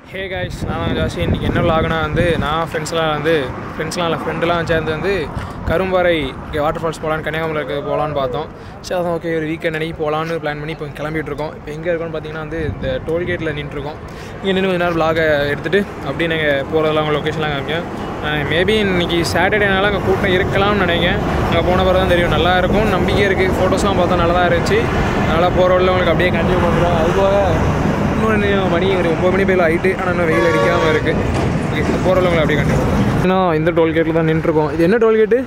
Hey guys நான் தான் ஜாஸ்தி இன்றைக்கி என்ன விளாகுனா வந்து நான் ஃப்ரெண்ட்ஸ்லாம் வந்து ஃப்ரெண்ட்ஸ்லாம் இல்லை ஃப்ரெண்டுலாம் சேர்ந்து வந்து கரும்பாறை இங்கே வாட்டர் ஃபால்ஸ் போகலான்னு கன்னியாகுமரியில் இருக்க போகலான்னு பார்த்தோம் சரி அதான் ஓகே ஒரு வீக்கெண்ட் அன்றைக்கி போகலான்னு பிளான் பண்ணி இப்போ கிளம்பிட்டு இருக்கோம் இப்போ எங்கே இருக்கோம்னு பார்த்தீங்கன்னா வந்து இந்த டோல்கேட்டில் நின்றுருக்கோம் இங்கே நின்று கொஞ்ச நேரம் vlog-அ எடுத்துகிட்டு அப்படியே நாங்கள் போகிறதெல்லாம் உங்கள் லொக்கேஷன்லாம் காமிக்கேன் மேபி இன்னைக்கு சாட்டர்டேனால அங்கே கூட்டம் இருக்கலாம்னு நினைக்கிறேன் அங்கே போன பிறகு தான் தெரியும் நல்லா இருக்கும் நம்பிக்கை இருக்குது ஃபோட்டோஸ்லாம் பார்த்தா நல்லா தான் இருந்துச்சு அதனால் போகிற வழியில் உங்களுக்கு அப்படியே கண்டினியூ பண்ணுறோம் அது போக இன்னொன்று மணி ஒரு ஒம்பது மணி பேரில் ஆகிட்டு ஆனால் இன்னும் வெயில் அடிக்காமல் இருக்குது போகிறவங்களை அப்படியே கண்டிப்பாக ஏன்னா இந்த டோல்கேட்டில் தான் நின்றுருக்கோம் இது என்ன டோல்கேட்டு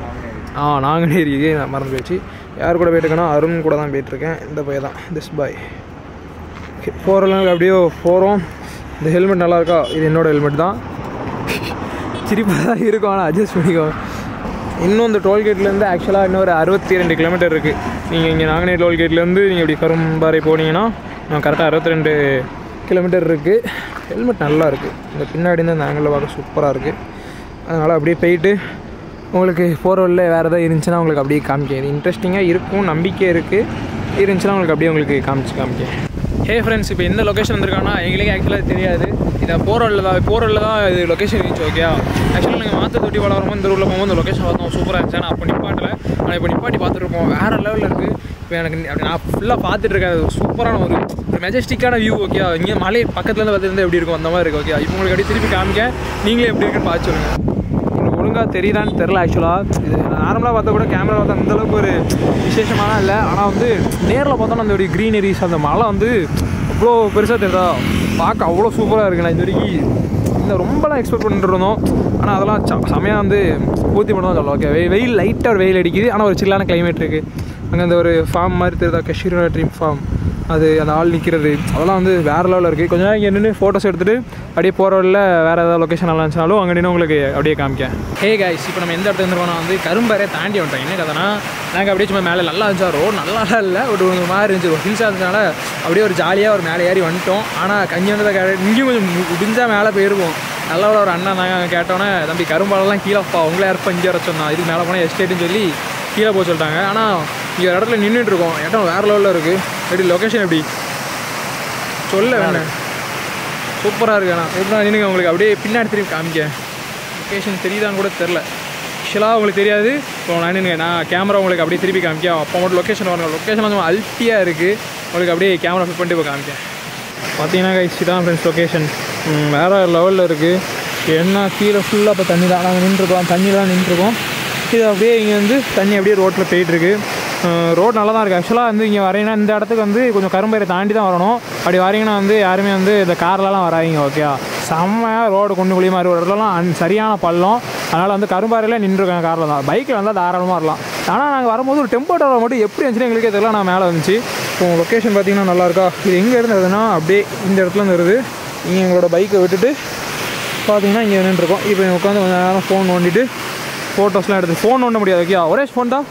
ஆ நாங்குநேரி இதே நான் மறந்து போயிடுச்சு யார் கூட போயிட்டுருக்கேன்னா அருண் கூட தான் போயிட்டுருக்கேன் இந்த பையன் தான் திஸ் பாய் போகிறவங்களுக்கு அப்படியே போகிறோம் இந்த ஹெல்மெட் நல்லா இருக்கா இது என்னோட ஹெல்மெட் தான் சிரிப்பாக தான் இருக்கும் ஆனால் அட்ஜஸ்ட் பண்ணிக்கோ இன்னும் இந்த டோல்கேட்லேருந்து ஆக்சுவலாக இன்னொரு அறுபத்தி ரெண்டு கிலோமீட்டர் இருக்குது நீங்கள் இங்கே நாங்குநேரி டோல்கேட்லேருந்து நீங்கள் இப்படி கரும்பாறை போனீங்கன்னா கரெக்டாக அறுபத்தி ரெண்டு கிலோமீட்டர் இருக்குது ஹெல்மெட் நல்லா இருக்குது இந்த பின்னாடி இருந்து அந்த ஆங்கிளில் பார்க்க சூப்பராக இருக்குது அதனால் அப்படியே போயிட்டு உங்களுக்கு போகிற வழியில் வேறு எதாவது இருந்துச்சுன்னா உங்களுக்கு அப்படியே காமிக்க இது இன்ட்ரெஸ்டிங்காக இருக்கும் நம்பிக்கை இருக்குது இருந்துச்சுன்னா உங்களுக்கு அப்படியே உங்களுக்கு காமிச்சு காமிக்க ஹே ஃப்ரெண்ட்ஸ் இப்போ எந்த லொக்கேஷன் வந்திருக்காங்கன்னா எங்களுக்கே ஆக்சுவலாக தெரியாது இதை போகிற வழியில் தான் போகிற வழியில் தான் இது லொக்கேஷன் இருந்துச்சு ஓகே ஆக்சுவலாக நாங்கள் மாற்று தொட்டி வளரும் இந்த ஊரில் போகும்போது இந்த லொக்கேஷன் பார்த்தோம் சூப்பராக இருந்துச்சு ஆனால் அப்போ நிப்பாட்டில் ஆனால் இப்போ நிப்பாட்டி பார்த்துருப்போம் வேறு லெவலில் இருக்குது இப்போ எனக்கு அப்படி நான் ஃபுல்லாக பார்த்துட்டு இருக்கேன் அது சூப்பரான ஒரு ஒரு மெஜஸ்டிக்கான வியூ ஓகே இங்கே மலை பக்கத்துலேருந்து பார்த்துருந்து எப்படி இருக்கும் அந்த மாதிரி இருக்குது ஓகே இப்போ உங்களுக்கு அப்படியே திருப்பி காமிக்க நீங்களே எப்படி இருக்குன்னு பார்த்து சொல்லுங்கள் எனக்கு ஒழுங்காக தெரியுதான்னு தெரில ஆக்சுவலாக இது நார்மலாக பார்த்தா கூட கேமரா பார்த்தா அந்த அளவுக்கு ஒரு விசேஷமான இல்லை ஆனால் வந்து நேரில் பார்த்தோன்னா அந்த ஒரு க்ரீனரிஸ் அந்த மலை வந்து அவ்வளோ பெருசாக தெரியுதா பார்க்க அவ்வளோ சூப்பராக இருக்கு நான் இது வரைக்கும் இந்த ரொம்பலாம் எக்ஸ்பெக்ட் பண்ணிட்டு இருந்தோம் ஆனால் அதெல்லாம் ச செமையாக வந்து பூர்த்தி பண்ண தான் சொல்லலாம் ஓகே வெயில் வெயில் லைட்டாக ஒரு வெயில் அடிக்குது ஆனால் ஒரு சில்லான கிளைமேட் இருக்குது அங்கே அந்த ஒரு ஃபார்ம் மாதிரி தெரியுதா காஷ்மீர் ட்ரீம் ஃபார்ம் அது அந்த ஆள் நிற்கிறது அதெல்லாம் வந்து வேறு லெவலில் இருக்குது கொஞ்சம் நேரம் இங்கே நின்று ஃபோட்டோஸ் எடுத்துகிட்டு அப்படியே போகிற வழியில் வேறு ஏதாவது லொக்கேஷன் நல்லா இருந்துச்சாலும் அங்கே நின்று உங்களுக்கு அப்படியே காமிக்கேன் ஹே கைஸ் இப்போ நம்ம எந்த இடத்துல இருந்துருக்கோம் வந்து கரும்பரை தாண்டி வந்துட்டோம் என்ன கதைனா நாங்கள் அப்படியே சும்மா மேலே நல்லா இருந்துச்சா ரோடு நல்லா இல்லை ஒரு ஒரு மாதிரி இருந்துச்சு ஒரு ஹில்ஸாக இருந்ததுனால அப்படியே ஒரு ஜாலியாக ஒரு மேலே ஏறி வந்துட்டோம் ஆனால் கஞ்சி வந்ததை கே இங்கேயும் கொஞ்சம் முடிஞ்சால் மேலே போயிருவோம் நல்லா ஒரு அண்ணன் நாங்கள் கேட்டோன்னே தம்பி கரும்பாலெல்லாம் கீழேப்பா உங்களே யாருப்பா இங்கே வர சொன்னா இதுக்கு மேலே போனால் எஸ்டேட்டுன்னு சொல்லி கீழே போக சொல்லிட்டாங்க ஆனால் இங்கே ஒரு இடத்துல நின்றுட்டு இருக்கோம் இடம் வேறு லெவலில் இருக்குது எப்படி லொக்கேஷன் எப்படி சொல்ல வேணேன் சூப்பராக இருக்கு ஆனால் எப்படி நின்றுங்க உங்களுக்கு அப்படியே பின்னாடி திரும்பி காமிக்க லொக்கேஷன் தெரியுதான்னு கூட தெரில ஆக்சுவலாக உங்களுக்கு தெரியாது இப்போ நான் நின்னுங்க நான் கேமரா உங்களுக்கு அப்படியே திருப்பி காமிக்க அப்போ மட்டும் லொக்கேஷன் வரணும் லொக்கேஷன் கொஞ்சம் அல்ட்டியாக இருக்குது உங்களுக்கு அப்படியே கேமரா ஃபிட் பண்ணிட்டு இப்போ காமிக்க பார்த்தீங்கன்னா கைஸ் தான் ஃப்ரெண்ட்ஸ் லொக்கேஷன் வேறு லெவலில் இருக்குது என்ன கீழே ஃபுல்லாக இப்போ தண்ணி தான் நாங்கள் நின்றுருக்கோம் தண்ணிலாம் நின்றுருக்கோம் இது அப்படியே இங்கே வந்து தண்ணி அப்படியே ரோட்டில் போயிட்டுருக்கு ரோட் நல்லா தான் இருக்குது ஆக்சுவலாக வந்து இங்கே வரீங்கன்னா இந்த இடத்துக்கு வந்து கொஞ்சம் கரும்பயிரை தாண்டி தான் வரணும் அப்படி வரீங்கன்னா வந்து யாருமே வந்து இந்த கார்லலாம் வராங்க ஓகேவா செம்மையாக ரோடு கொண்டு குழி மாதிரி ஒரு இடத்துலலாம் அன் சரியான பள்ளம் அதனால் வந்து கரும்பாறையில் நின்றுருக்காங்க காரில் தான் பைக்கில் வந்தால் தாராளமாக வரலாம் ஆனால் நாங்கள் வரும்போது ஒரு டெம்போ டவர் மட்டும் எப்படி இருந்துச்சுன்னு எங்களுக்கே தெரியல நான் மேலே வந்துச்சு இப்போ லொக்கேஷன் பார்த்தீங்கன்னா நல்லா இருக்கா இது எங்கே இருந்து வருதுன்னா அப்படியே இந்த இடத்துல இருந்து வருது இங்கே எங்களோட பைக்கை விட்டுட்டு பார்த்தீங்கன்னா இங்கே நின்றுருக்கோம் இப்போ உட்காந்து கொஞ்சம் நேரம் ஃபோன் நோண்டிட்டு ஃபோட்டோஸ்லாம் எடுத்து ஃபோன் நோண்ட முடியாது ஓகே ஒரே ஃபோன் தான்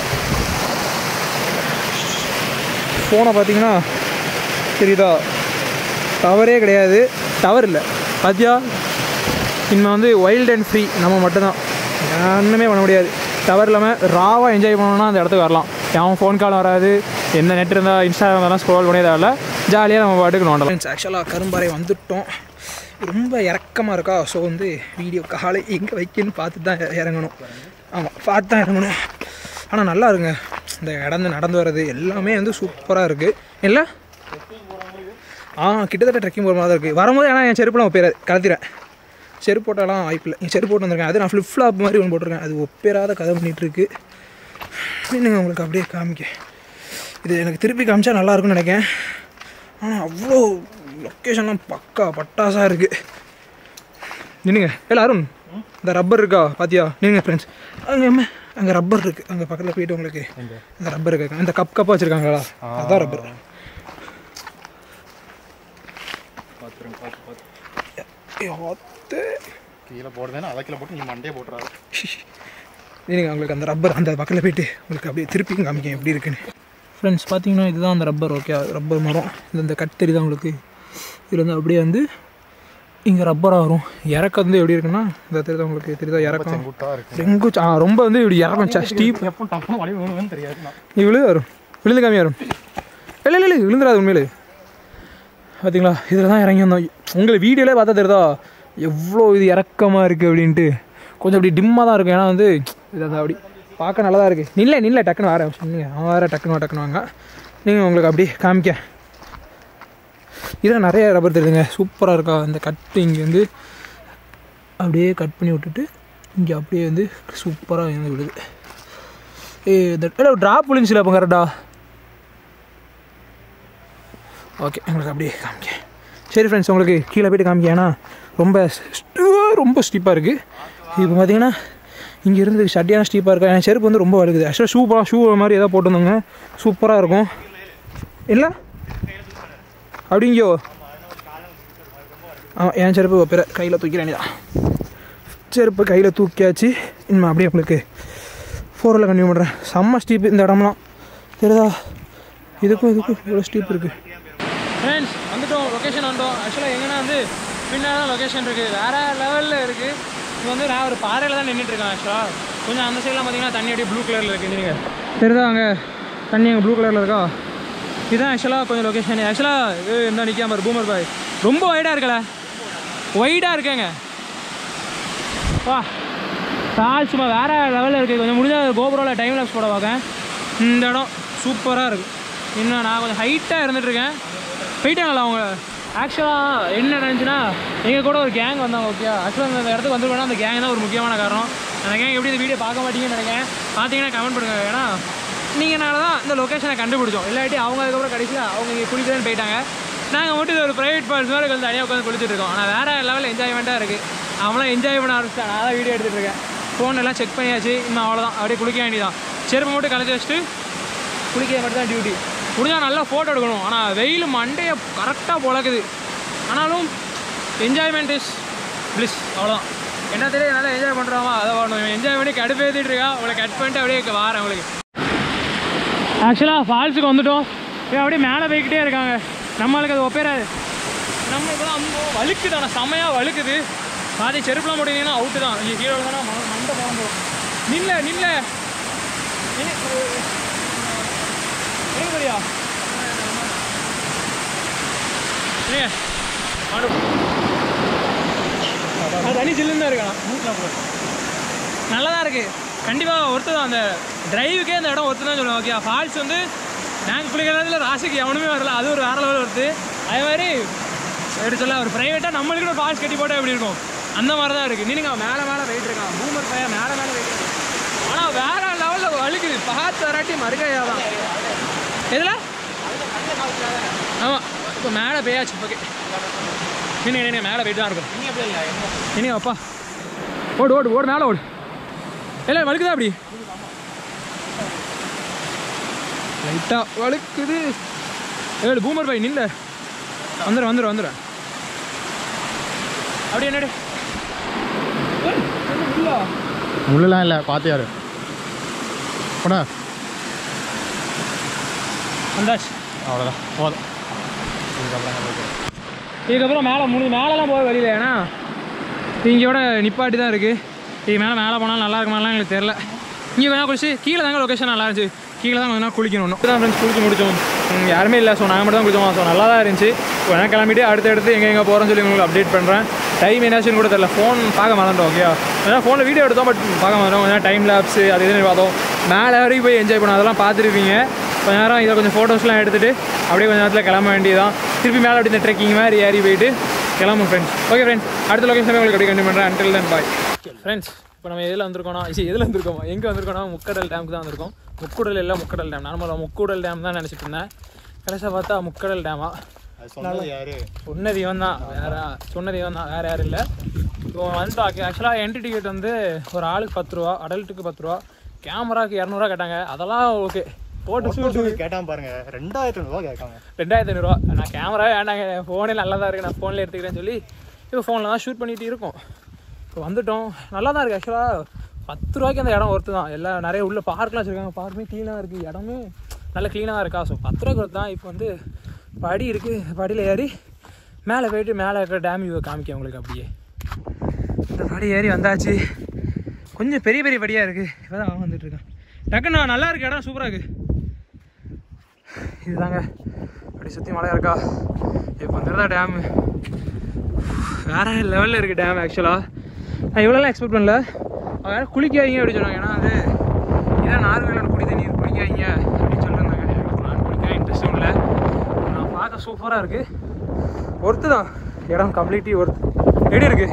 ஃபோனை பார்த்தீங்கன்னா தெரியுதா டவரே கிடையாது டவர் இல்லை பாத்தியா இனிமேல் வந்து வைல்ட் அண்ட் ஃப்ரீ நம்ம மட்டும்தான் ஒன்றுமே பண்ண முடியாது டவர் இல்லாமல் ராவாக என்ஜாய் பண்ணணும்னா அந்த இடத்துக்கு வரலாம் அவன் ஃபோன் கால் வராது எந்த நெட் இருந்தால் இன்ஸ்டாகிராம் இருந்தாலும் ஸ்க்ரோல் பண்ணி தேவையில்ல ஜாலியாக நம்ம பாட்டுக்கு நோண்டலாம் ஆக்சுவலாக கரும்பாறை வந்துட்டோம் ரொம்ப இறக்கமாக இருக்கா ஸோ வந்து வீடியோ காலை எங்கே வைக்கன்னு பார்த்து தான் இறங்கணும் ஆமாம் பார்த்து தான் இறங்கணும் ஆனால் நல்லா இருங்க இந்த இடந்து நடந்து வர்றது எல்லாமே வந்து சூப்பராக இருக்குது இல்லை ஆ கிட்டத்தட்ட ட்ரெக்கிங் போகிற மாதிரி தான் இருக்குது வரும்போது ஏன்னா என் செருப்புலாம் ஒப்பேறாது கலத்திடுறேன் செருப்பு போட்டாலாம் வாய்ப்பில்லை என் செருப்பு போட்டு வந்திருக்கேன் அது நான் ஃப்ளிப் ஃப்ளாப் மாதிரி ஒன்று போட்டிருக்கேன் அது ஒப்பேறாத கதை பண்ணிகிட்டு இருக்கு நீங்கள் உங்களுக்கு அப்படியே காமிக்க இது எனக்கு திருப்பி காமிச்சா நல்லா இருக்கும்னு நினைக்கிறேன் ஆனால் அவ்வளோ லொக்கேஷன்லாம் பக்கா பட்டாசாக இருக்குது நின்னுங்க இல்லை அருண் இந்த ரப்பர் இருக்கா பாத்தியா நின்னுங்க ஃப்ரெண்ட்ஸ் அங்கே அம்மா அங்கே ரப்பர் இருக்குது அங்கே பக்கத்தில் போயிட்டு உங்களுக்கு அந்த ரப்பர் இருக்கு இந்த கப் கப்பாக வச்சுருக்காங்களா அதான் ரப்பர் கீழே போடுவேன்னா அதை கீழே போட்டு நீ மண்டையை போட்டுறாரு நீங்கள் உங்களுக்கு அந்த ரப்பர் அந்த பக்கத்தில் போயிட்டு உங்களுக்கு அப்படியே திருப்பி காமிக்க எப்படி இருக்குன்னு ஃப்ரெண்ட்ஸ் பார்த்தீங்கன்னா இதுதான் அந்த ரப்பர் ஓகே ரப்பர் மரம் இந்த இந்த கட் தெரியுதா உங்களுக்கு இதில் வந்து அப்படியே வந்து இங்கே ரப்பராக வரும் இறக்கம் வந்து எப்படி இருக்குன்னா இந்த தெரியுதா உங்களுக்கு தெரியுதா இறக்கம் செங்குட்டா இருக்கு செங்கு ஆ ரொம்ப வந்து இப்படி இறக்கம் ஸ்டீப் எப்போ டப்புனு வழி விழுவேன்னு தெரியாது நான் நீ விழுது வரும் விழுந்து காமி வரும் இல்லை இல்லை இல்லை விழுந்துடாது உண்மையிலே பார்த்தீங்களா இதில் தான் இறங்கி வந்தோம் உங்களை வீடியோலே பார்த்தா தெரியுதா எவ்வளோ இது இறக்கமாக இருக்குது அப்படின்ட்டு கொஞ்சம் அப்படி டிம்மாக தான் இருக்கும் ஏன்னா வந்து இது அது அப்படி பார்க்க நல்லா தான் இருக்குது நில்ல நில்ல டக்குன்னு வர சொன்னீங்க அவன் வேறு டக்குன்னு வா, டக்குன்னு வாங்க நீங்கள் உங்களுக்கு அப்படி காமிக்க இதில் நிறைய ரப்பர் தெரியுதுங்க சூப்பராக இருக்கா இந்த கட்டு இங்கே வந்து அப்படியே கட் பண்ணி விட்டுட்டு இங்கே அப்படியே வந்து சூப்பராக வந்து விடுது ஏ இந்த ட்ராப் விழுந்துச்சுல அப்போ கரெக்டா ஓகே உங்களுக்கு அப்படியே காமிக்க சரி ஃப்ரெண்ட்ஸ் உங்களுக்கு கீழே போய்ட்டு காமிக்க ஏன்னா ரொம்ப st- ரொம்ப ஸ்டீப்பாக இருக்குது இப்போ பார்த்தீங்கன்னா இங்கே இருந்து சட்டியான ஸ்டீப்பாக இருக்கா என் செருப்பு வந்து ரொம்ப வழுகுது ஆக்சுவலாக ஷூ ஷூ மாதிரி ஏதாவது போட்டிருந்தோங்க சூப்பராக இருக்கும் இல்லை அப்படிங்கோ ஆமாம் என் செருப்பு பிற கையில் தூக்கிற வேண்டியதான் செருப்பு கையில் தூக்கியாச்சு இனிமே அப்படியே உங்களுக்கு ஃபோரில் கண்டினியூ பண்ணுறேன் செம்ம ஸ்டீப் இந்த இடம்லாம் தெரியுதா இதுக்கும் இதுக்கும் இவ்வளோ ஸ்டீப் இருக்குது ஃப்ரெண்ட்ஸ் வந்துட்டோம் லொக்கேஷன் வந்துட்டோம் ஆக்சுவலாக எங்கன்னா வந்து பின்னாடி தான் லொக்கேஷன் இருக்குது வேறு லெவலில் இருக்குது இப்போ வந்து நான் ஒரு பாறையில் தான் நின்றுட்டு இருக்கேன் ஆக்சுவலாக கொஞ்சம் அந்த சைட்லாம் பார்த்தீங்கன்னா தண்ணி அப்படியே ப்ளூ கலரில் இருக்குது நீங்கள் தெரியுதா அங்கே தண்ணி அங்கே ப்ளூ கலரில் இருக்கா இதுதான் ஆக்சுவலாக கொஞ்சம் லொக்கேஷன் ஆக்சுவலாக இது இந்த நிற்காம பூமர் பாய் ரொம்ப ஒய்டாக இருக்கல ஒய்டாக இருக்கேங்க வா தால் சும்மா வேறு லெவலில் இருக்குது கொஞ்சம் முடிஞ்ச கோபுரோவில் டைம் லாப்ஸ் போட பார்க்கேன் இந்த இடம் சூப்பராக இருக்குது இன்னும் நான் கொஞ்சம் ஹைட்டாக இருந்துகிட்ருக்கேன் போயிட்டாங்களா அவங்க ஆக்சுவலாக என்ன நினச்சுன்னா எங்கள் கூட ஒரு கேங் வந்தாங்க ஓகே ஆக்சுவலாக அந்த இடத்துக்கு வந்துருக்கோன்னா அந்த கேங் தான் ஒரு முக்கியமான காரணம் அந்த கேங் எப்படி இந்த வீடியோ பார்க்க மாட்டீங்கன்னு நினைக்கிறேன் பார்த்தீங்கன்னா கமெண்ட் பண்ணுங்க ஏன்னா நீங்கனால தான் இந்த லொக்கேஷனை கண்டுபிடிச்சோம் இல்லாட்டி அவங்க அதுக்கப்புறம் கடைசியில் அவங்க இங்கே குளிக்கிறேன்னு போயிட்டாங்க நாங்கள் மட்டும் இது ஒரு ப்ரைவேட் பார்ட்ஸ் மாதிரி கொஞ்சம் தனியாக உட்காந்து குளிச்சுட்டு இருக்கோம் ஆனால் வேறு லெவலில் என்ஜாய்மெண்ட்டாக இருக்குது அவங்களாம் என்ஜாய் பண்ண ஆரம்பிச்சிட்டேன் நான் தான் வீடியோ எடுத்துகிட்டு இருக்கேன் ஃபோன் எல்லாம் செக் பண்ணியாச்சு இன்னும் அவ்வளோதான் அப்படியே குளிக்க வேண்டியதான் செருப்பு மட்டும் கலந்து வச்சுட்டு குளிக்க மட்டும் தான் டியூட்டி முடிஞ்சால் நல்லா ஃபோட்டோ எடுக்கணும் ஆனால் வெயில் மண்டையை கரெக்டாக பொழக்குது ஆனாலும் என்ஜாய்மெண்ட் இஸ் ப்ளிஸ் அவ்வளோதான் என்ன தெரியும் நல்லா என்ஜாய் பண்ணுறாமா அதை பண்ணணும் என்ஜாய் பண்ணி கடுப்பேற்றிட்டு இருக்கா உங்களை கட் பண்ணிட்டு அப்படியே வாரேன் உங்களுக்கு ஆக்சுவலாக ஃபால்ஸுக்கு வந்துட்டோம் இப்போ அப்படியே மேலே போய்கிட்டே இருக்காங்க நம்மளுக்கு அது ஒப்பேராது நம்ம இப்போ தான் வழுக்குது ஆனால் செமையாக வழுக்குது பாதி செருப்புலாம் போட்டீங்கன்னா அவுட்டு தான் இங்கே கீழே தானே மண்டை பழம்பும் நில்ல நில்ல சரியா தனி சில்லுன்னு தான் இருக்கான் நல்லா தான் இருக்குது கண்டிப்பாக ஒருத்து தான் அந்த டிரைவுக்கே அந்த இடம் ஒருத்து தான் சொல்லுவேன் ஓகே ஃபால்ஸ் வந்து நாங்கள் குளிக்கிறதுல ராசிக்கு எவனுமே வரல அது ஒரு வேற லெவல் வருது அதே மாதிரி எப்படி சொல்ல ஒரு ப்ரைவேட்டாக நம்மளுக்கு ஒரு ஃபால்ஸ் கட்டி போட்டால் எப்படி இருக்கும் அந்த மாதிரி தான் இருக்குது நீங்க மேலே மேலே வெயிட் இருக்கான் பூமர் பையன் மேலே மேலே வெயிட் இருக்கு ஆனால் வேற லெவலில் வலிக்குது பார்த்து வராட்டி மறுக்கையாக தான் எதில் ஆமாம் இப்போ மேலே பெய்யாச்சு ஓகே நீங்கள் நீங்கள் மேலே போயிட்டு தான் இருக்கும் நீங்கள் அப்பா ஓடு ஓடு ஓடு மேலே ஓடு இல்லை வழுக்குதா அப்படி லைட்டாக வழுக்குது ஏழு பூமர் பாய் நில்ல வந்துடும் வந்துடும் வந்துடும் அப்படி என்னடி உள்ளலாம் இல்லை பார்த்து யாரு போடா வந்தாச்சு அவ்வளோதான் போதும் இதுக்கப்புறம் நம்ம போய்க்கலாம். இதுக்கப்புறம் மேலே முடிஞ்சு மேலெலாம் போக வழியில ஏன்னா இங்கேயோட நிப்பாட்டி தான் இருக்குது இது மேலே மேலே போனாலும் நல்லா இருக்குமாலாம் எங்களுக்கு தெரில இங்கே வேணால் குளிச்சு கீழே தாங்க லொக்கேஷன் நல்லா இருந்துச்சு கீழே தான் கொஞ்சம் நேரம் குளிக்கணும் இன்னும் தான் ஃப்ரெண்ட்ஸ் குளிச்சு முடிச்சோம் ம், யாருமே இல்லை ஸோ நாங்கள் மட்டும் தான் குளிச்சோம் ஸோ நல்லா தான் இருந்துச்சு இப்போ நான் கிளம்பிட்டு அடுத்து அடுத்து எங்கே எங்கே போகிறோம்னு சொல்லி உங்களுக்கு அப்டேட் பண்ணுறேன் டைம் என்னாச்சுன்னு கூட தெரில ஃபோன் பார்க்க மறந்துட்டோம் ஓகே ஏன்னா ஃபோனில் வீடியோ எடுத்தோம் பட் பார்க்க மறந்தோம் கொஞ்சம் டைம் லேப்ஸு அது இதுன்னு பார்த்தோம் மேலே வரைக்கும் போய் என்ஜாய் பண்ணோம் அதெல்லாம் பார்த்துருப்பீங்க கொஞ்ச நேரம் இதில் கொஞ்சம் ஃபோட்டோஸ்லாம் எடுத்துகிட்டு அப்படியே கொஞ்சம் நேரத்தில் கிளம்ப வேண்டியதான் திருப்பி மேலே அப்படி இந்த ட்ரெக்கிங் மாதிரி ஏறி போயிட்டு கிளம்பும் ஃப்ரெண்ட்ஸ் ஓகே ஃப்ரெண்ட்ஸ் அடுத்த லொக்கேஷன் உங்களுக்கு அப்படியே கண்டினியூ பண்ணுறேன் அன்டில் தென் பாய் ஃப்ரெண்ட்ஸ் இப்போ நம்ம எதில் வந்திருக்கோம்னா சரி எதில் வந்திருக்கோமா எங்கே வந்திருக்கோம்னா முக்கடல் டேமுக்கு தான் வந்திருக்கோம் முக்குடல் இல்லை முக்கடல் டேம் நார்மலாக முக்கூடல் டேம் தான் நினச்சிட்டு இருந்தேன் கடைசியாக பார்த்தா முக்கடல் டேமா அது சொன்னது யாரு சொன்னது இவன் தான் வேற சொன்னது இவன் தான் வேறு யாரும் இல்லை இப்போ வந்துட்டோம் ஆக்சுவலாக என்ட்ரி டிக்கெட் வந்து ஒரு ஆளுக்கு பத்து ரூபா அடல்ட்டுக்கு பத்து ரூபா கேமராக்கு இரநூறுவா கேட்டாங்க அதெல்லாம் ஓகே போட்டு சொல்லி கேட்டான் பாருங்க ரெண்டாயிரத்தி ஐநூறுவா கேட்காங்க ரெண்டாயிரத்தி ஐநூறுரூவா நான் கேமராவே வேண்டாங்க என் ஃபோனே நல்லா தான் இருக்குது நான் ஃபோனில் எடுத்துக்கிறேன்னு சொல்லி இப்போ ஃபோனில் தான் ஷூட் பண்ணிகிட்டு இருக்கோம் இப்போ வந்துட்டோம் நல்லா தான் இருக்குது ஆக்சுவலாக பத்து ரூபாய்க்கு அந்த இடம் ஒருத்து தான் எல்லாம் நிறைய உள்ள பார்க்லாம் வச்சுருக்காங்க பார்க்குமே க்ளீனாக இருக்குது இடமே நல்ல க்ளீனாக தான் இருக்கா ஸோ பத்து ரூபாய்க்கு ஒருத்து தான் இப்போ வந்து படி இருக்குது படியில் ஏறி மேலே போயிட்டு மேலே இருக்கிற டேம் வியூவை காமிக்க உங்களுக்கு அப்படியே இந்த படி ஏறி வந்தாச்சு கொஞ்சம் பெரிய பெரிய படியாக இருக்குது இப்போ தான் வந்துட்டு இருக்கேன் டக்குன்னு நல்லா இருக்கு இடம் சூப்பராக இருக்குது இதுதாங்க அப்படி சுற்றி மலை இருக்கா இப்போ வந்துடுறதா டேமு வேற லெவலில் இருக்குது டேம் ஆக்சுவலாக நான் இவ்வளோலாம் எக்ஸ்பெக்ட் பண்ணல அவங்க குளிக்காதீங்க அப்படின்னு சொன்னாங்க ஏன்னா அது இதான் நார்வேலோட குடி தண்ணீர் குளிக்காதீங்க அப்படின்னு சொல்லியிருந்தாங்க எனக்கு நான் குளிக்க இன்ட்ரெஸ்ட்டும் இல்லை நான் பார்க்க சூப்பராக இருக்குது ஒர்த்து தான் இடம் கம்ப்ளீட்லி ஒர்த்து எப்படி இருக்கு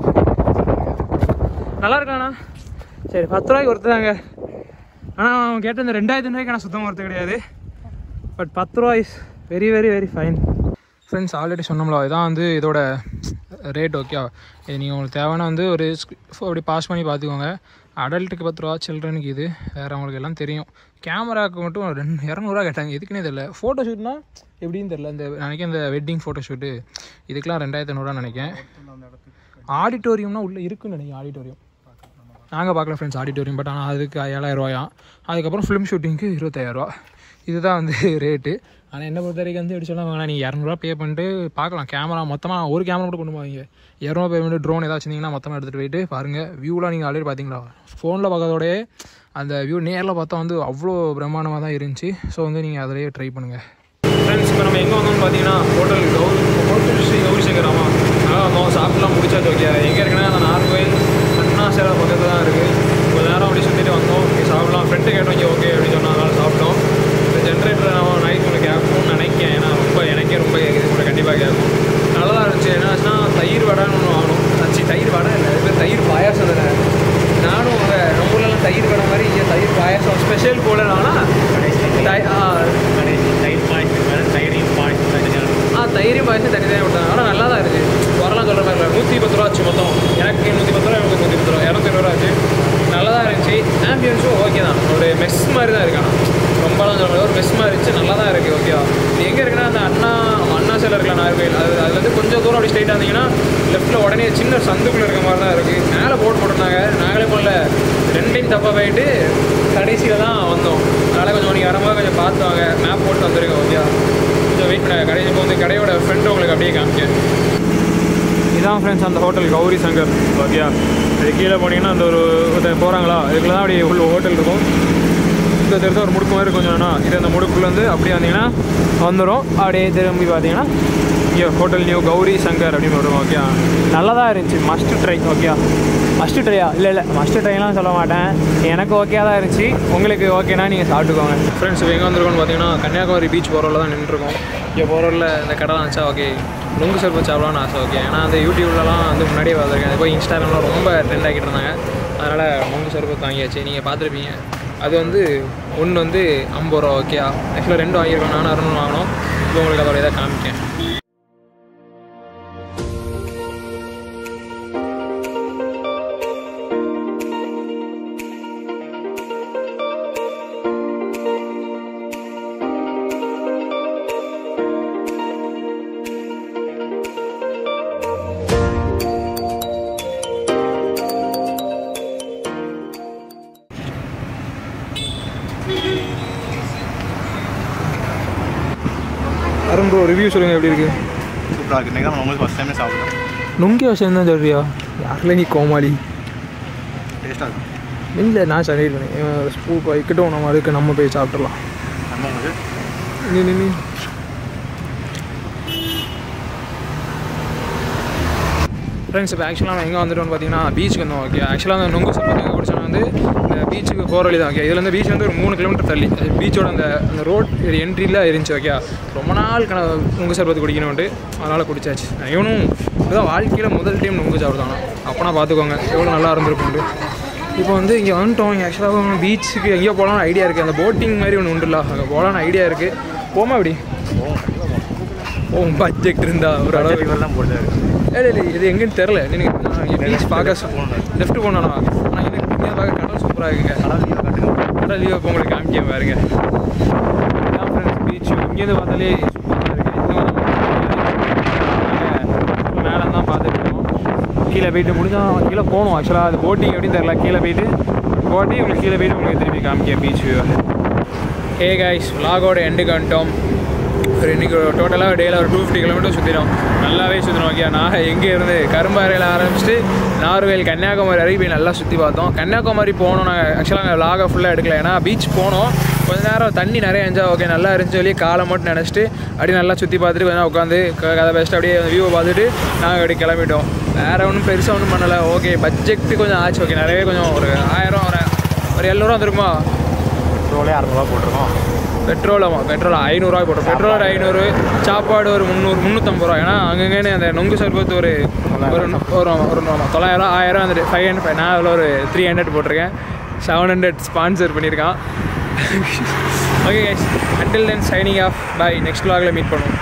நல்லா இருக்காண்ணா சரி பத்து ரூபாய்க்கு ஒர்த்து தாங்க ஆனால் அவன் கேட்ட இந்த ரெண்டாயிரத்து ரூபாய்க்கு நான் சுத்தமாக ஒர்த்து கிடையாது பட் பத்து ரூபா is very very very fine friends already சொன்னோம்ல இதான் வந்து இதோட ரேட் ஓகே இது நீங்கள் உங்களுக்கு தேவைன்னா வந்து ஒரு sc- அப்படி பாஸ் பண்ணி பார்த்துக்கோங்க அடல்ட்டுக்கு பத்து ரூபா சில்ட்ரனுக்கு இது வேறு அவங்களுக்கு எல்லாம் தெரியும் கேமராவுக்கு மட்டும் ரெண்டு இரநூறுவா கேட்டாங்க எதுக்குன்னே தெரில ஃபோட்டோ ஷூட்னா எப்படின்னு தெரில இந்த நினைக்கிறேன் இந்த வெட்டிங் ஃபோட்டோ ஷூட்டு இதுக்கெலாம் ரெண்டாயிரத்தி ஐநூறுரூவா நினைக்கிறேன் ஆடிட்டோரியம்னா உள்ளே இருக்குன்னு நினைக்கிறேன் ஆடிட்டோரியம் நாங்கள் பார்க்கல ஃப்ரெண்ட்ஸ் ஆடிட்டோரியம் பட் ஆனால் அதுக்கு ஏழாயிரம் ரூபாயாம் அதுக்கப்புறம் ஃபிலிம் ஷூட்டிங்க்கு இருபத்தாயிரரூவா இதுதான் வந்து ரேட்டு ஆனால் என்ன பொறுத்த வரைக்கும் வந்து எப்படி சொல்ல வேணாம் நீங்கள் இரநூறுவா பே பண்ணிட்டு பார்க்கலாம் கேமரா மொத்தமாக ஒரு கேமரா மட்டும் கொண்டு போவீங்க இரநூறுவா பே பண்ணிட்டு ட்ரோன் ஏதாச்சும் இருந்தீங்கன்னா மொத்தமாக எடுத்துகிட்டு போயிட்டு பாருங்கள் வியூலாம் நீங்கள் ஆல்ரெடி பார்த்தீங்களா ஃபோனில் பார்க்கறதோடய அந்த வியூ நேரில் பார்த்தா வந்து அவ்வளோ பிரம்மாண்டமாக தான் இருந்துச்சு ஸோ வந்து நீங்கள் அதிலேயே ட்ரை பண்ணுங்கள் ஃப்ரெண்ட்ஸ் இப்போ நம்ம எங்கே வந்தோம்னு பார்த்தீங்கன்னா ஹோட்டல் கௌரி ஹோட்டல் ஸ்ரீ கௌரி சங்கர் ஆமாம் அதான் வந்தோம் சாப்பிட்லாம் முடிச்சாச்சு ஓகே எங்கே இருக்குன்னா அந்த நார்கோயில் அண்ணா சேலை பக்கத்தில் தான் இருக்குது கொஞ்ச நேரம் அப்படி சுற்றிட்டு வந்தோம் இங்கே சாப்பிடலாம் ஃப்ரெண்டு கேட்டோம் இங்கே ஓகே அப்படின்னு சொன்னா அதனால சாப்பிட்டோம் இந்த ஜென்ரேட்டர் நான் நைட் ஒன்று கேட்கணும்னு நினைக்கிறேன் ஏன்னா ரொம்ப எனக்கே ரொம்ப கேட்குது கூட கண்டிப்பாக கேட்கும் நல்லா இருந்துச்சு என்னாச்சுன்னா தயிர் வடைன்னு ஒன்று வாங்கணும் ஆச்சு தயிர் வடை இல்லை இது பேர் தயிர் பாயாசம் தானே நானும் அங்கே நம்ம ஊர்லலாம் தயிர் வடை மாதிரி இங்கே தயிர் பாயாசம் ஸ்பெஷல் போல ஆனால் தயிர் பாய்ச்சி மேலே தயிரையும் பாய்ச்சி தனியாக ஆ தைரியம் பாயசம் தனி தனியாக விட்டாங்க ஆனால் நல்லா தான் இருக்குது வரலாம் சொல்கிற மாதிரி இல்லை நூற்றி பத்து ரூபா ஆச்சு மொத்தம் எனக்கு நூற்றி பத்து ரூபா எனக்கு நூற்றி பத்து ரூபா இரநூத்தி ரூபா ஆச்சு நல்லா தான் இருந்துச்சு ஆம்பியன்ஸும் ஓகே தான் ஒரு மெஸ் மாதிரி தான் இருக்கு ஆனால் ரொம்பலாம் சொல்ல முடியாது ஒரு மெஸ் மாதிரி இருந்துச்சு நல்லா தான் இருக்குது ஓகேவா இது எங்கே இருக்குன்னா அந்த அண்ணா அண்ணா சிலை இருக்கலாம் நாகர்கோயில் அது அதுலேருந்து கொஞ்சம் தூரம் அப்படி ஸ்ட்ரைட்டாக இருந்தீங்கன்னா லெஃப்ட்டில் உடனே சின்ன சந்துக்குள்ளே இருக்க மாதிரி தான் இருக்குது மேலே போட்டு போட்டிருந்தாங்க நாங்களே போல ரெண்டையும் தப்பாக போயிட்டு கடைசியில் தான் வந்தோம் அதனால் கொஞ்சம் நீங்கள் வரும்போது கொஞ்சம் பார்த்து வாங்க மேப் போட்டு வந்துருங்க ஓகேவா கொஞ்சம் வெயிட் பண்ண கடைசி இப்போ வந்து கடையோட ஃப்ரெண்டு உங்களுக்கு அப்படியே காமிக்க இதான் ஃப்ரெண்ட்ஸ் அந்த ஹோட்டல் கௌரி சங்கர் ஓகேயா இது கீழே போனீங்கன்னா அந்த ஒரு ஒருத்தர் போகிறாங்களா இதுக்குள்ள தான் அப்படி உள்ள ஹோட்டல் இருக்கும் இந்த தெரிஞ்ச ஒரு முடுக்கு மாதிரி கொஞ்சம்னா இது அந்த முடுக்குலேருந்து அப்படியே வந்தீங்கன்னா வந்துடும் அப்படியே திரும்பி பார்த்தீங்கன்னா இங்கே ஹோட்டல் நியூ கௌரி சங்கர் அப்படின்னு வரும் ஓகே நல்லா தான் இருந்துச்சு மஸ்ட் ட்ரை ஓகே மஸ்ட் ட்ரையா இல்லை இல்லை மஸ்ட் ட்ரைலாம் சொல்ல மாட்டேன் எனக்கு ஓகே தான் இருந்துச்சு உங்களுக்கு ஓகேனா நீங்கள் சாப்பிட்டுக்கோங்க ஃப்ரெண்ட்ஸ் இப்போ எங்கே வந்திருக்கோம்னு பார்த்தீங்கன்னா கன்னியாகுமரி பீச் போகிறவரில் தான் நின்றுருக்கோம் இங்கே போகிறவரில் இந்த கடை இருந்துச்சா ஓகே நுங்கு சர்பத் சாப்பிடலாம்னு ஆசை ஓகே ஏன்னா அந்த யூடியூப்லலாம் வந்து முன்னாடியே பார்த்துருக்கேன் அது போய் இன்ஸ்டாகிராமில் ரொம்ப ட்ரெண்ட் ஆகிட்டு இருந்தாங்க அதனால் நுங்கு சர்பத் வாங்கியாச்சு நீங்கள் பார்த்துருப்பீங்க அது வந்து ஒன்று வந்து ஐம்பது ரூபா ஓகே ஆக்சுவலாக ரெண்டு வாங்கியிருக்கோம் நானும் அறுநூறு வாங்கினோம் இப்போ உங்களுக்கு அதோட இதை காமிக்கேன் அருண் ப்ரோ ரிவ்யூ சொல்லுங்கள் எப்படி இருக்குது சூப்பராக இருக்குது இன்றைக்கி தான் உங்களுக்கு ஃபஸ்ட் டைமே சாப்பிட்றோம் நுங்கி விஷயம் தான் சொல்றியா யாரில் நீ கோமாளி டேஸ்ட்டாக இருக்கும் இல்லை நான் சொல்லிடுவேன் ஸ்பூ வைக்கட்டும் நம்ம அதுக்கு நம்ம போய் சாப்பிட்றலாம் நம்ம உங்களுக்கு நீ நீ நீ ஃப்ரெண்ட்ஸ் இப்போ ஆக்சுவலாக நம்ம எங்கே வந்துட்டோம்னு பார்த்தீங்கன்னா பீச்சுக்கு வந்தோம் ஓகே ஆக்சுவலாக அந்த நுங்கு சர்பத் எங்கே குடிச்சோன்னா வந்து இந்த பீச்சுக்கு போகிற வழி தான் ஓகே இதுலேருந்து பீச் வந்து ஒரு மூணு கிலோமீட்டர் தள்ளி பீச்சோட அந்த அந்த ரோட் என்ட்ரியில் இருந்துச்சு ஓகே ரொம்ப நாள் கன நுங்கு சர்பத் குடிக்கணும்ட்டு அதனால் குடிச்சாச்சு இவனும் இதுதான் வாழ்க்கையில் முதல் டைம் நுங்கு சாப்பிடுதானா அப்போனா பார்த்துக்கோங்க எவ்வளோ நல்லா இருந்திருக்கும்ட்டு இப்போ வந்து இங்கே வந்துட்டோம் இங்கே ஆக்சுவலாக பீச்சுக்கு எங்கேயோ போகலான்னு ஐடியா இருக்குது அந்த போட்டிங் மாதிரி ஒன்று உண்டுல்ல அங்கே போகலான்னு ஐடியா இருக்குது போமா அப்படி ஓ பட்ஜெட் இருந்தா ஒரு அளவு இவர் தான் போட்டு இல்லை இல்லை இது எங்கேன்னு தெரில எனக்கு பீச் பார்க்க லெஃப்ட் போனோம் ஆனால் இது இங்கே பார்க்க கடல் சூப்பராக இருக்குங்க கடல் லீவ் இப்போ உங்களுக்கு காமிக்க பாருங்க இதான் ஃப்ரெண்ட்ஸ் பீச் இங்கேருந்து பார்த்தாலே சூப்பராக இருக்குது மேலே தான் பார்த்துட்டு இருக்கோம் கீழே போயிட்டு முடிஞ்சா கீழே போகணும் ஆக்சுவலாக அது போட்டிங் எப்படின்னு தெரில கீழே போயிட்டு போட்டி உங்களுக்கு கீழே போயிட்டு உங்களுக்கு திருப்பி காமிக்க பீச் வியூ ஹே கைஸ் vlog-ஓட எண்டுக்கு வந்துட்டோம் ஒரு இன்றைக்கி டோட்டலாக டேயில் ஒரு டூ ஃபிஃப்டி கிலோமீட்டர் சுற்றிடும் நல்லாவே சுற்றினோம் ஓகே நான் எங்கே இருந்து கரும்பாறையில் ஆரம்பிச்சுட்டு நார்வேல் கன்னியாகுமரி வரைக்கும் போய் நல்லா சுற்றி பார்த்தோம் கன்னியாகுமரி போனோம் நாங்கள் ஆக்சுவலாக நாங்கள் லாகை ஃபுல்லாக எடுக்கல ஏன்னா பீச் போனோம் கொஞ்ச நேரம் தண்ணி நிறைய என்ஜாய் ஓகே நல்லா இருந்துச்சு சொல்லி காலை மட்டும் நினச்சிட்டு அப்படியே நல்லா சுற்றி பார்த்துட்டு கொஞ்சம் நேரம் உட்காந்து கதை பேசிட்டு அப்படியே வியூவை பார்த்துட்டு நாங்கள் அப்படியே கிளம்பிட்டோம் வேறு ஒன்றும் பெருசாக ஒன்றும் பண்ணலை ஓகே பட்ஜெட்டு கொஞ்சம் ஆச்சு ஓகே நிறையவே கொஞ்சம் ஒரு ஆயிரம் ஒரு ஒரு எழுநூறுவா வந்துருக்குமா பெட்ரோலே அறநூறுவா போட்டிருக்கோம் பெட்ரோலாமா பெட்ரோல் ஐநூறுரூவா போட்டோம் பெட்ரோல் ஒரு ஐநூறு சாப்பாடு ஒரு முந்நூறு முந்நூற்றம்பது ரூபா ஏன்னா அங்கங்கன்னு அந்த நொங்கு சர்பத்து ஒரு ஒரு ஒரு ஒரு ஆமாம் தொள்ளாயிரம் ஆயிரம் வந்துட்டு ஃபைவ் ஹண்ட்ரட் நான் அதில் ஒரு த்ரீ ஹண்ட்ரட் போட்டிருக்கேன் செவன் ஹண்ட்ரட் ஸ்பான்சர் பண்ணியிருக்கான் okay guys until then signing off bye next vlogல மீட் பண்ணுவோம்